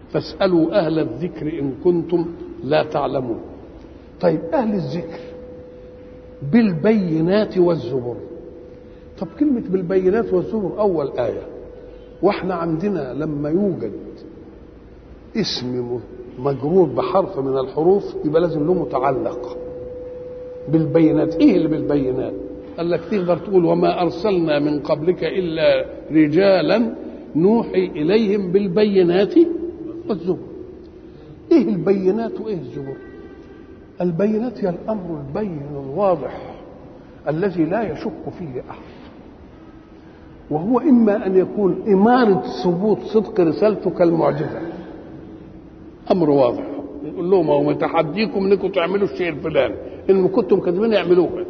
فاسألوا أهل الذكر إن كنتم لا تعلمون طيب أهل الذكر بالبينات والزبر طب كلمة بالبينات والزبر أول آية واحنا عندنا لما يوجد اسم مجرور بحرف من الحروف يبقى لازم له متعلق بالبينات ايه اللي بالبينات قال لك تقدر تقول وما ارسلنا من قبلك الا رجالا نوحي اليهم بالبينات والزبر ايه البينات وايه الزبر البينات هي الامر البين الواضح الذي لا يشك فيه احد وهو اما ان يكون اماره ثبوت صدق رسالته كالمعجزه امر واضح يقول لهم هو متحديكم انكم تعملوا الشيء الفلاني ان كنتم كاذبين اعملوه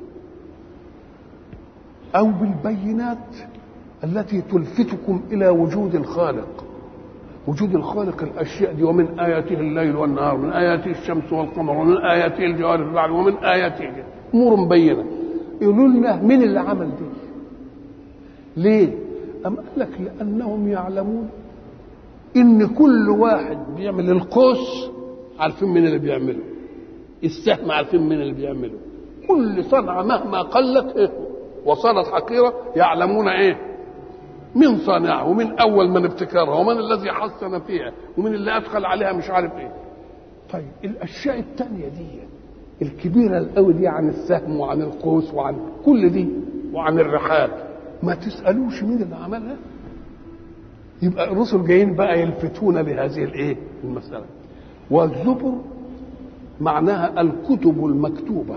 او بالبينات التي تلفتكم الى وجود الخالق وجود الخالق الاشياء دي ومن اياته الليل والنهار من اياته الشمس والقمر ومن اياته الجوار في البحر ومن اياته امور بينه يقولوا لنا مين اللي عمل دي ليه ام قال لك لانهم يعلمون ان كل واحد بيعمل القوس عارفين مين اللي بيعمله السهم عارفين مين اللي بيعمله كل صنعة مهما قلت إيه؟ وصارت حقيرة يعلمون ايه من صانعها ومن اول من ابتكرها ومن الذي حسن فيها ومن اللي ادخل عليها مش عارف ايه طيب الاشياء التانية دي الكبيرة القوي دي عن السهم وعن القوس وعن كل دي وعن الرحال ما تسألوش مين اللي عملها يبقى الرسل جايين بقى يلفتون لهذه الايه المسألة والزبر معناها الكتب المكتوبة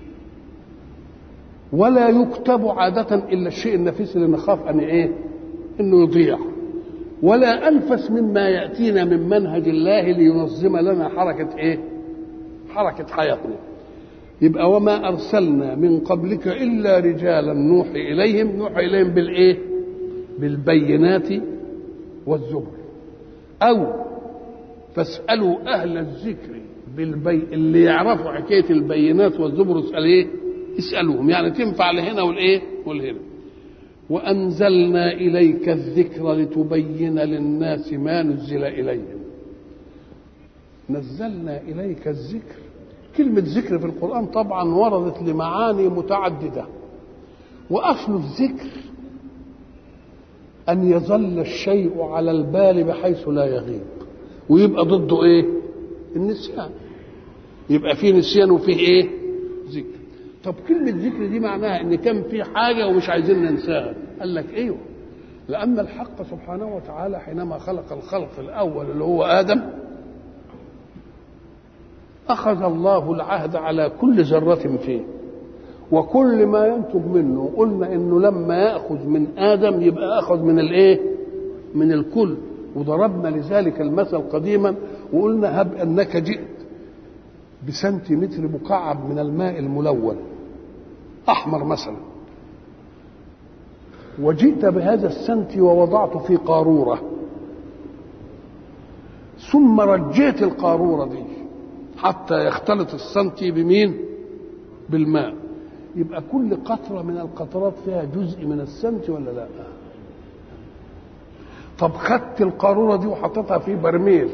ولا يكتب عادة إلا الشيء النفيس اللي نخاف أن إيه إنه يضيع ولا أنفس مما يأتينا من منهج الله لينظم لنا حركة إيه حركة حياتنا يبقى وما أرسلنا من قبلك إلا رجالا نوحي إليهم نوحي إليهم بالإيه بالبينات والزبر أو فاسألوا أهل الذكر بالبي اللي يعرفوا حكاية البينات والزبر اسأل إيه اسألوهم يعني تنفع لهنا والإيه والهنا وأنزلنا إليك الذكر لتبين للناس ما نزل إليهم نزلنا إليك الذكر كلمة ذكر في القرآن طبعا وردت لمعاني متعددة وأصل الذكر أن يظل الشيء على البال بحيث لا يغيب ويبقى ضده إيه؟ النسيان يبقى فيه نسيان وفيه إيه؟ ذكر طب كلمة ذكر دي معناها إن كان في حاجة ومش عايزين ننساها قال لك أيوه لأن الحق سبحانه وتعالى حينما خلق الخلق الأول اللي هو آدم أخذ الله العهد على كل ذرة فيه وكل ما ينتج منه قلنا انه لما ياخذ من ادم يبقى اخذ من الايه من الكل وضربنا لذلك المثل قديما وقلنا هب انك جئت بسنتيمتر مكعب من الماء الملون احمر مثلا وجئت بهذا السنتي ووضعته في قاروره ثم رجيت القاروره دي حتى يختلط السنتي بمين بالماء يبقى كل قطرة من القطرات فيها جزء من السمت ولا لا طب خدت القارورة دي وحطيتها في برميل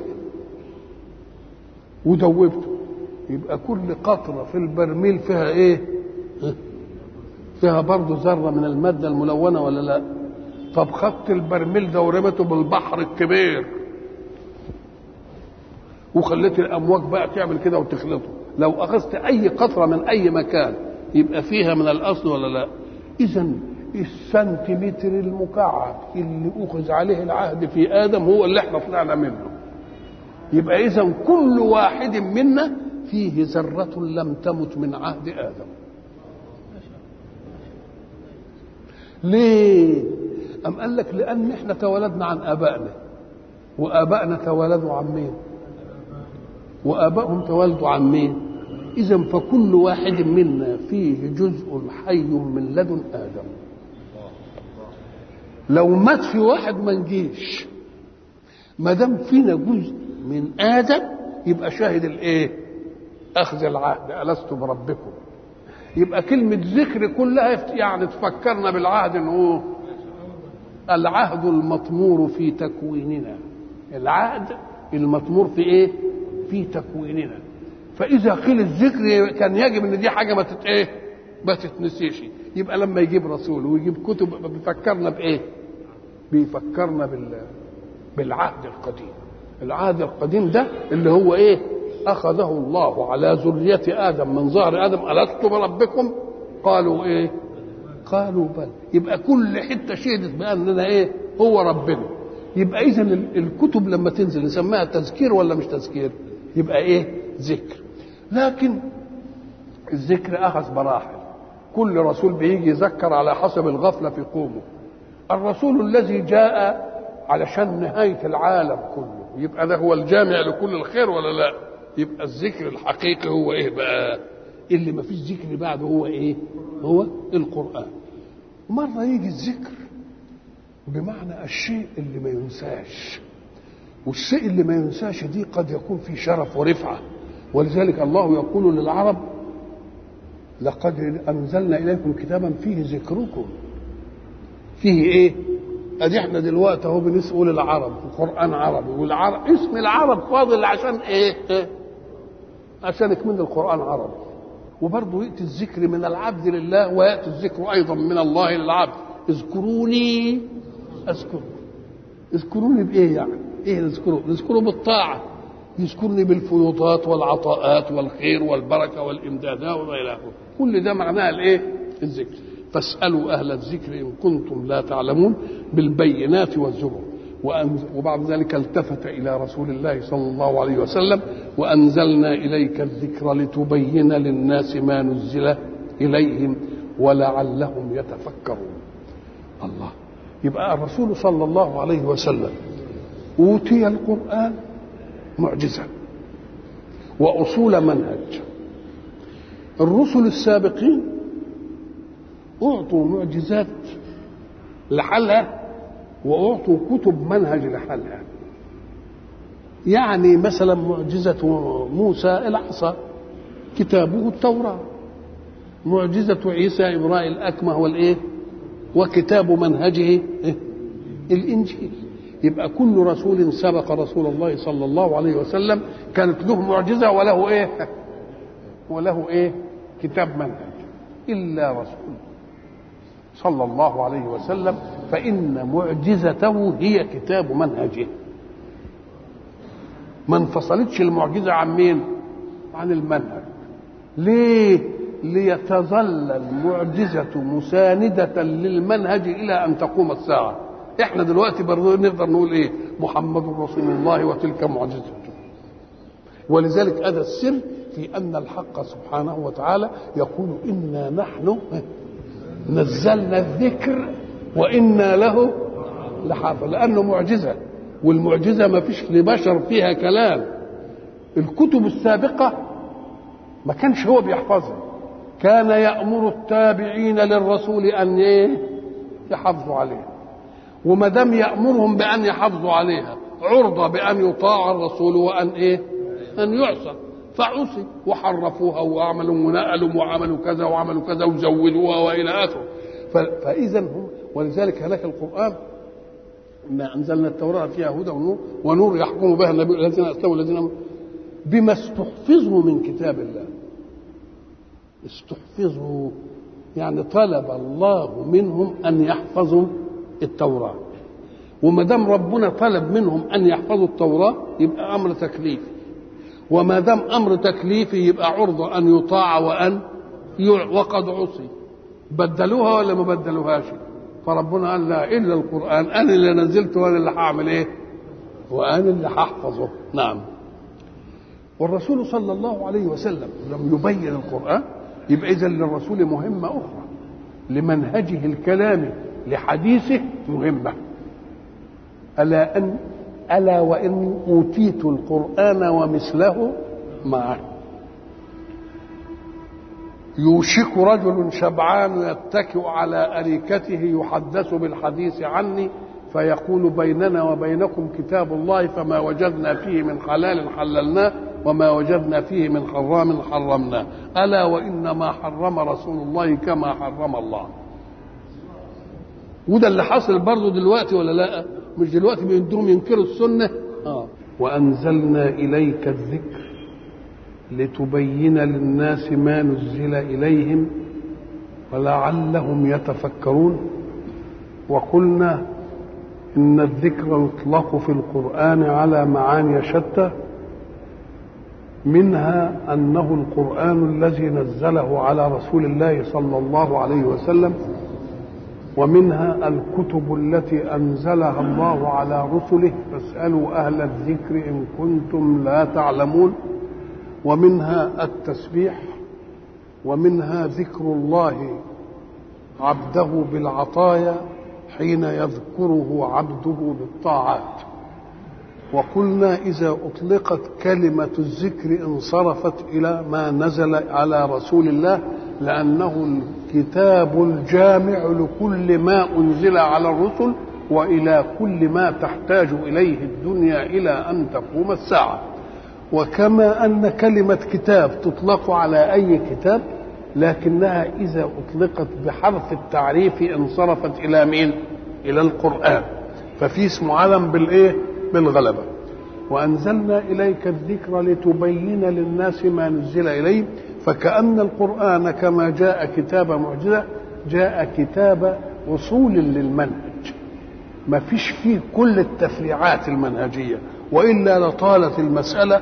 ودوبته يبقى كل قطرة في البرميل فيها ايه فيها برضه ذرة من المادة الملونة ولا لا طب خدت البرميل ده ورمته بالبحر الكبير وخليت الامواج بقى تعمل كده وتخلطه لو اخذت اي قطره من اي مكان يبقى فيها من الاصل ولا لا اذا السنتيمتر المكعب اللي اخذ عليه العهد في ادم هو اللي احنا طلعنا منه يبقى اذا كل واحد منا فيه ذرة لم تمت من عهد ادم ليه أم قال لك لأن احنا تولدنا عن آبائنا وآبائنا تولدوا عن مين؟ وآبائهم تولدوا عن مين؟ إذا فكل واحد منا فيه جزء حي من لدن آدم لو مات في واحد ما نجيش ما دام فينا جزء من آدم يبقى شاهد الإيه؟ أخذ العهد ألست بربكم يبقى كلمة ذكر كلها يعني تفكرنا بالعهد إن هو العهد المطمور في تكويننا العهد المطمور في ايه في تكويننا فاذا قيل الذكر كان يجب ان دي حاجه ما تت ايه ما تتنسيش يبقى لما يجيب رسول ويجيب كتب بيفكرنا بايه بيفكرنا بال بالعهد القديم العهد القديم ده اللي هو ايه اخذه الله على ذريه ادم من ظهر ادم الست بربكم قالوا ايه قالوا بل يبقى كل حته شهدت باننا ايه هو ربنا يبقى اذا الكتب لما تنزل نسميها تذكير ولا مش تذكير يبقى ايه ذكر لكن الذكر اخذ مراحل كل رسول بيجي يذكر على حسب الغفله في قومه الرسول الذي جاء علشان نهايه العالم كله يبقى ده هو الجامع لكل الخير ولا لا يبقى الذكر الحقيقي هو ايه بقى اللي ما فيش ذكر بعده هو ايه هو القران مره يجي الذكر بمعنى الشيء اللي ما ينساش والشيء اللي ما ينساش دي قد يكون في شرف ورفعه ولذلك الله يقول للعرب لقد انزلنا اليكم كتابا فيه ذكركم فيه ايه ادي احنا دلوقتي اهو بنقول العرب القران عربي والعرب اسم العرب فاضل عشان ايه, إيه؟ عشان يكمل القران عربي وبرضه ياتي الذكر من العبد لله وياتي الذكر ايضا من الله للعبد اذكروني اذكركم اذكروني بايه يعني ايه نذكره نذكره بالطاعه يذكرني بالفيوضات والعطاءات والخير والبركه والامدادات وما الى اخره كل ده معناه الايه الذكر فاسالوا اهل الذكر ان كنتم لا تعلمون بالبينات والزبر وبعد ذلك التفت الى رسول الله صلى الله عليه وسلم وانزلنا اليك الذكر لتبين للناس ما نزل اليهم ولعلهم يتفكرون الله يبقى الرسول صلى الله عليه وسلم اوتي القران معجزه واصول منهج الرسل السابقين اعطوا معجزات لحالها واعطوا كتب منهج لحالها يعني مثلا معجزه موسى العصا كتابه التوراه معجزه عيسى ابراء الاكمه والايه وكتاب منهجه الانجيل يبقى كل رسول سبق رسول الله صلى الله عليه وسلم كانت له معجزه وله ايه وله ايه كتاب منهج الا رسول صلى الله عليه وسلم فان معجزته هي كتاب منهجه ما انفصلتش المعجزه عن مين عن المنهج ليه ليتظل المعجزة مساندة للمنهج إلى أن تقوم الساعة احنا دلوقتي برضه نقدر نقول ايه محمد رسول الله وتلك معجزته ولذلك هذا السر في ان الحق سبحانه وتعالى يقول انا نحن نزلنا الذكر وانا له لحافظ لانه معجزه والمعجزه ما فيش لبشر فيها كلام الكتب السابقه ما كانش هو بيحفظها كان يامر التابعين للرسول ان ايه يحافظوا عليها وما دام يامرهم بان يحافظوا عليها عرضه بان يطاع الرسول وان ايه ان يعصى فعصي وحرفوها وعملوا ونقلوا وعملوا كذا وعملوا كذا وزودوها والى اخره فاذا هم ولذلك هناك القران ما انزلنا التوراه فيها هدى ونور ونور يحكم بها النبي الذين اسلموا الذين بما استحفظوا من كتاب الله استحفظوا يعني طلب الله منهم ان يحفظوا التوراه وما دام ربنا طلب منهم ان يحفظوا التوراه يبقى امر تكليفي وما دام امر تكليفي يبقى عرضه ان يطاع وان يع وقد عصي بدلوها ولا ما بدلوهاش فربنا قال لا الا القران انا اللي نزلته وانا اللي هعمل ايه وانا اللي هحفظه نعم والرسول صلى الله عليه وسلم لم يبين القران يبقى اذا للرسول مهمه اخرى لمنهجه الكلامي لحديثه مهمه الا ان الا وان اوتيت القران ومثله معه يوشك رجل شبعان يتكئ على اريكته يحدث بالحديث عني فيقول بيننا وبينكم كتاب الله فما وجدنا فيه من حلال حللناه وما وجدنا فيه من حرام حرمناه الا وان ما حرم رسول الله كما حرم الله وده اللي حصل برضه دلوقتي ولا لا مش دلوقتي بيدوهم ينكروا السنه اه وأنزلنا إليك الذكر لتبين للناس ما نزل إليهم ولعلهم يتفكرون وقلنا إن الذكر يطلق في القرآن على معاني شتى منها أنه القرآن الذي نزله على رسول الله صلى الله عليه وسلم ومنها الكتب التي أنزلها الله على رسله فاسألوا أهل الذكر إن كنتم لا تعلمون ومنها التسبيح ومنها ذكر الله عبده بالعطايا حين يذكره عبده بالطاعات وقلنا إذا أطلقت كلمة الذكر انصرفت إلى ما نزل على رسول الله لأنه الكتاب الجامع لكل ما أنزل على الرسل وإلى كل ما تحتاج إليه الدنيا إلى أن تقوم الساعة وكما أن كلمة كتاب تطلق على أي كتاب لكنها إذا أطلقت بحرف التعريف انصرفت إلى مين؟ إلى القرآن ففي اسم علم بالإيه؟ بالغلبة وأنزلنا إليك الذكر لتبين للناس ما نزل إليهم فكأن القرآن كما جاء كتاب معجزة جاء كتاب وصول للمنهج ما فيش فيه كل التفريعات المنهجية وإلا لطالت المسألة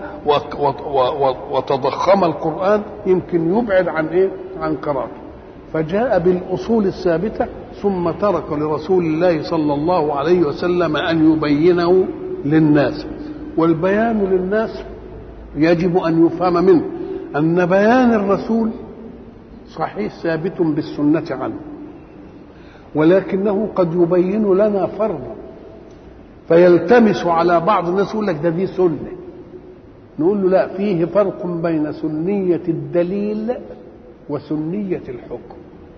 وتضخم القرآن يمكن يبعد عن إيه؟ عن قراءته فجاء بالأصول الثابتة ثم ترك لرسول الله صلى الله عليه وسلم أن يبينه للناس والبيان للناس يجب أن يفهم منه أن بيان الرسول صحيح ثابت بالسنة عنه ولكنه قد يبين لنا فرضا فيلتمس على بعض الناس يقول لك ده دي سنة نقول له لا فيه فرق بين سنية الدليل وسنية الحكم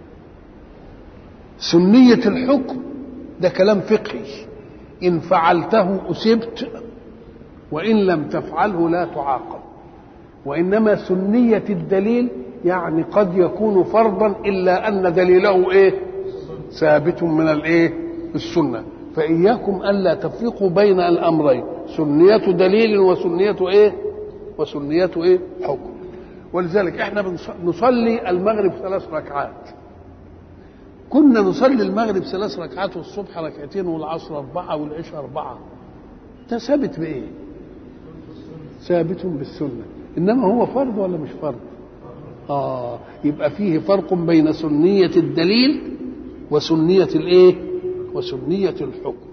سنية الحكم ده كلام فقهي إن فعلته أسبت وإن لم تفعله لا تعاقب وإنما سنية الدليل يعني قد يكون فرضا إلا أن دليله إيه ثابت من الإيه السنة فإياكم ألا تفرقوا بين الأمرين سنية دليل وسنية إيه وسنية إيه حكم ولذلك احنا نصلي المغرب ثلاث ركعات كنا نصلي المغرب ثلاث ركعات والصبح ركعتين والعصر أربعة والعشاء أربعة ده ثابت بإيه؟ ثابت بالسنة إنما هو فرض ولا مش فرض؟ آه يبقى فيه فرق بين سنية الدليل وسنية الإيه؟ وسنية الحكم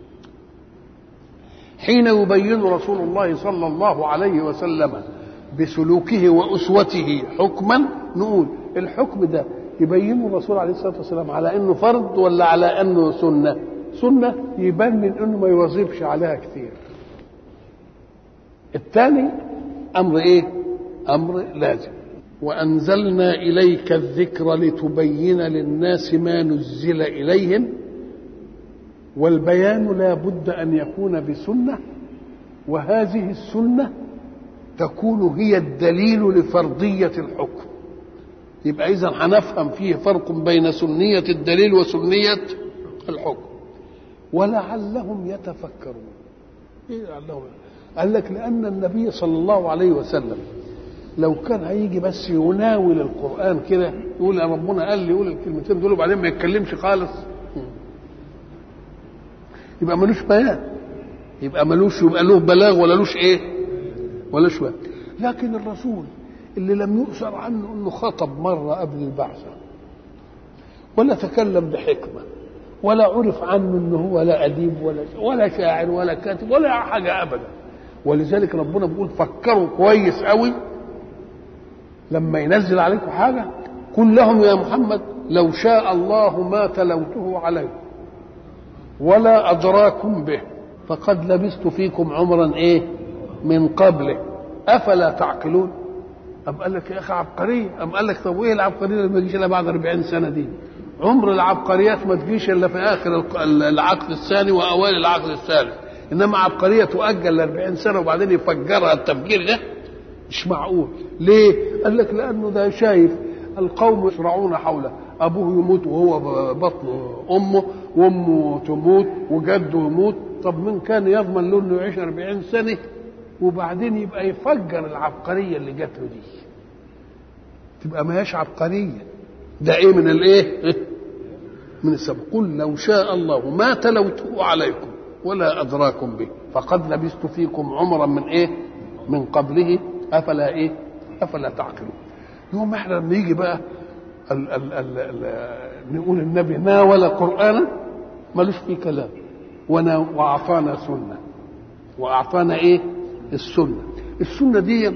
حين يبين رسول الله صلى الله عليه وسلم بسلوكه وأسوته حكما نقول الحكم ده يبين الرسول عليه الصلاه والسلام على انه فرض ولا على انه سنه سنه يبين انه ما يواظبش عليها كثير الثاني امر ايه امر لازم وانزلنا اليك الذكر لتبين للناس ما نزل اليهم والبيان لا بد ان يكون بسنه وهذه السنه تكون هي الدليل لفرضيه الحكم يبقى اذا هنفهم فيه فرق بين سنيه الدليل وسنيه الحكم ولعلهم يتفكرون ايه لعلهم قال لك لان النبي صلى الله عليه وسلم لو كان هيجي بس يناول القران كده يقول يا ربنا قال لي يقول الكلمتين دول وبعدين ما يتكلمش خالص يبقى ملوش بيان يبقى ملوش يبقى له بلاغ ولا لوش ايه ولا شويه لكن الرسول اللي لم يؤثر عنه انه خطب مره قبل البعثه ولا تكلم بحكمه ولا عرف عنه انه هو لا اديب ولا ولا شاعر ولا كاتب ولا حاجه ابدا ولذلك ربنا بيقول فكروا كويس قوي لما ينزل عليكم حاجه قل لهم يا محمد لو شاء الله ما تلوته عليكم ولا ادراكم به فقد لبثت فيكم عمرا ايه من قبله افلا تعقلون أم قال لك يا أخي عبقرية أم قال لك طب وإيه العبقرية اللي ما تجيش إلا بعد 40 سنة دي عمر العبقريات ما تجيش إلا في آخر العقد الثاني وأوائل العقد الثالث إنما عبقرية تؤجل ل 40 سنة وبعدين يفجرها التفجير ده مش معقول ليه؟ قال لك لأنه ده شايف القوم يصرعون حوله أبوه يموت وهو بطن أمه وأمه تموت وجده يموت طب من كان يضمن له إنه يعيش 40 سنة وبعدين يبقى يفجر العبقريه اللي جات له دي تبقى ما هياش عبقريه ده ايه من الايه من السبب قل لو شاء الله ما تلوته عليكم ولا ادراكم به فقد لبثت فيكم عمرا من ايه من قبله افلا ايه افلا تعقلون يوم احنا لما يجي بقى ال ال ال ال نقول النبي ناول قرانا ملوش فيه كلام ونا واعطانا سنه واعطانا ايه السنه السنه دي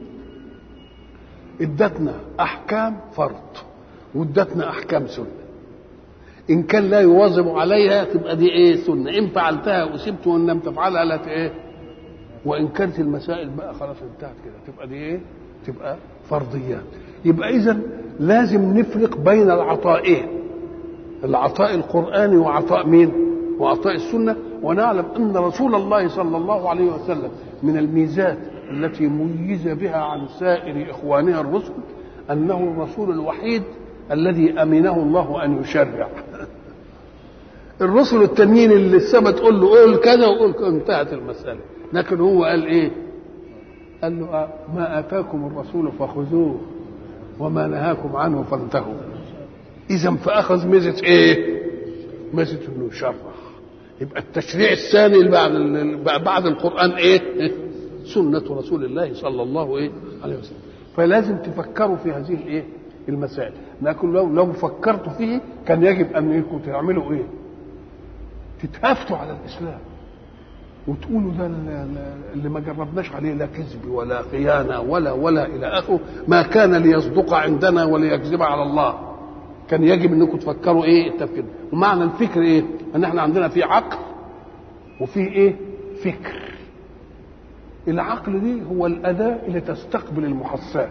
ادتنا احكام فرض وادتنا احكام سنه ان كان لا يواظب عليها تبقى دي ايه سنه ان فعلتها وسبت وان لم تفعلها لا ايه وان كانت المسائل بقى خلاص انتهت كده تبقى دي ايه تبقى فرضيات يبقى اذا لازم نفرق بين العطائين العطاء القراني وعطاء مين وعطاء السنه ونعلم ان رسول الله صلى الله عليه وسلم من الميزات التي ميز بها عن سائر اخوانها الرسل انه الرسول الوحيد الذي امنه الله ان يشرع الرسل التانيين اللي السما تقول له قول كذا وقول كذا انتهت المساله لكن هو قال ايه قال له آه ما اتاكم الرسول فخذوه وما نهاكم عنه فانتهوا اذا فاخذ ميزه ايه ميزه انه يشرع يبقى التشريع الثاني اللي بعد بعد القران ايه سنه رسول الله صلى الله ايه عليه وسلم فلازم تفكروا في هذه الايه المسائل لكن لو لو فكرتوا فيه كان يجب ان انكم تعملوا ايه تتهافتوا على الاسلام وتقولوا ده اللي ما جربناش عليه لا كذب ولا خيانه ولا ولا الى اخره ما كان ليصدق عندنا وليكذب على الله كان يجب انكم تفكروا ايه التفكير ومعنى الفكر ايه ان احنا عندنا في عقل وفي ايه فكر العقل دي هو الاداه اللي تستقبل المحسات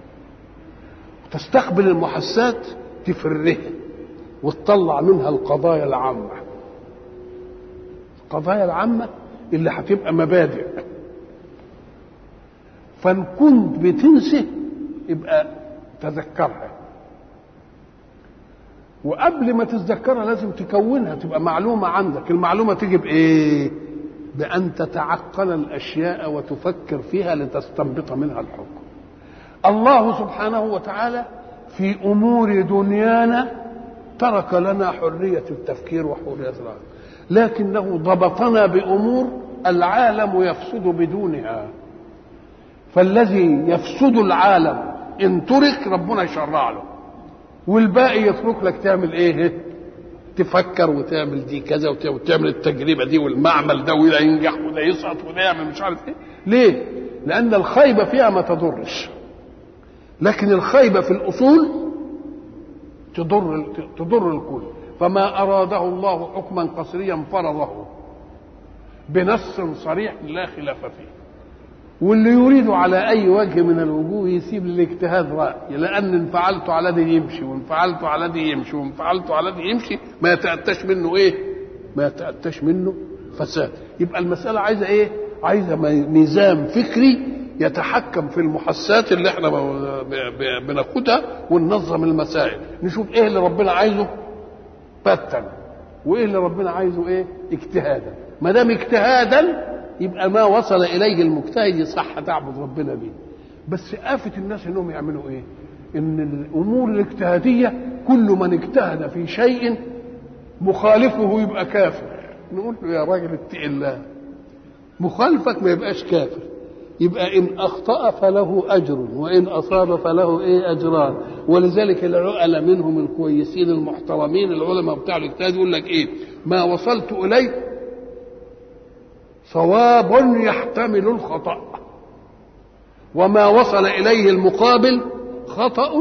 تستقبل المحسات تفرها وتطلع منها القضايا العامه القضايا العامه اللي هتبقى مبادئ فان كنت بتنسى يبقى تذكرها وقبل ما تتذكرها لازم تكونها تبقى معلومة عندك المعلومة تيجي بإيه بأن تتعقل الأشياء وتفكر فيها لتستنبط منها الحكم الله سبحانه وتعالى في أمور دنيانا ترك لنا حرية التفكير وحرية الرأي لكنه ضبطنا بأمور العالم يفسد بدونها فالذي يفسد العالم إن ترك ربنا يشرع له والباقي يترك لك تعمل ايه تفكر وتعمل دي كذا وتعمل التجربه دي والمعمل ده وده ينجح وده يسقط وده يعمل مش عارف ايه ليه لان الخيبه فيها ما تضرش لكن الخيبه في الاصول تضر تضر الكل فما اراده الله حكما قصريا فرضه بنص صريح لا خلاف فيه واللي يريد على اي وجه من الوجوه يسيب للاجتهاد راي لان ان فعلت على دي يمشي وان فعلت على دي يمشي وان فعلت على دي يمشي ما يتاتاش منه ايه ما يتاتاش منه فساد يبقى المساله عايزه ايه عايزه ميزان فكري يتحكم في المحسات اللي احنا بناخدها وننظم المسائل نشوف ايه اللي ربنا عايزه باتا وايه اللي ربنا عايزه ايه اجتهادا ما دام اجتهادا يبقى ما وصل اليه المجتهد صح تعبد ربنا به بس آفة الناس انهم يعملوا ايه ان الامور الاجتهاديه كل من اجتهد في شيء مخالفه يبقى كافر نقول له يا راجل اتق الله مخالفك ما يبقاش كافر يبقى ان اخطا فله اجر وان اصاب فله ايه اجران ولذلك العقلاء منهم الكويسين المحترمين العلماء بتاع الاجتهاد يقول لك ايه ما وصلت اليه صواب يحتمل الخطأ وما وصل إليه المقابل خطأ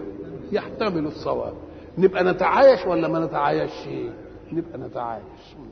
يحتمل الصواب نبقى نتعايش ولا ما نتعايش نبقى نتعايش